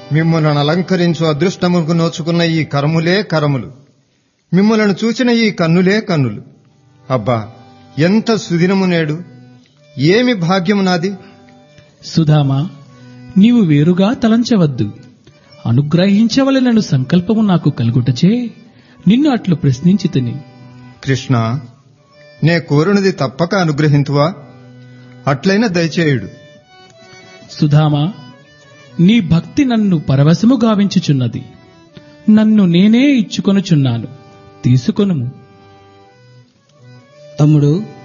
మిమ్మల్ని అలంకరించు అదృష్టముకు నోచుకున్న ఈ కరములే కరములు మిమ్మలను చూచిన ఈ కన్నులే కన్నులు అబ్బా ఎంత సుదినము నేడు ఏమి భాగ్యము నాది సుధామా నీవు వేరుగా తలంచవద్దు అనుగ్రహించవలెనను సంకల్పము నాకు కలుగుటచే నిన్ను అట్లు ప్రశ్నించి తిని కృష్ణ నే కోరునది తప్పక అనుగ్రహింతువా అట్లైన దయచేయుడు సుధామా నీ భక్తి నన్ను పరవశము గావించుచున్నది నన్ను నేనే ఇచ్చుకొనుచున్నాను తీసుకొనుము తమ్ముడు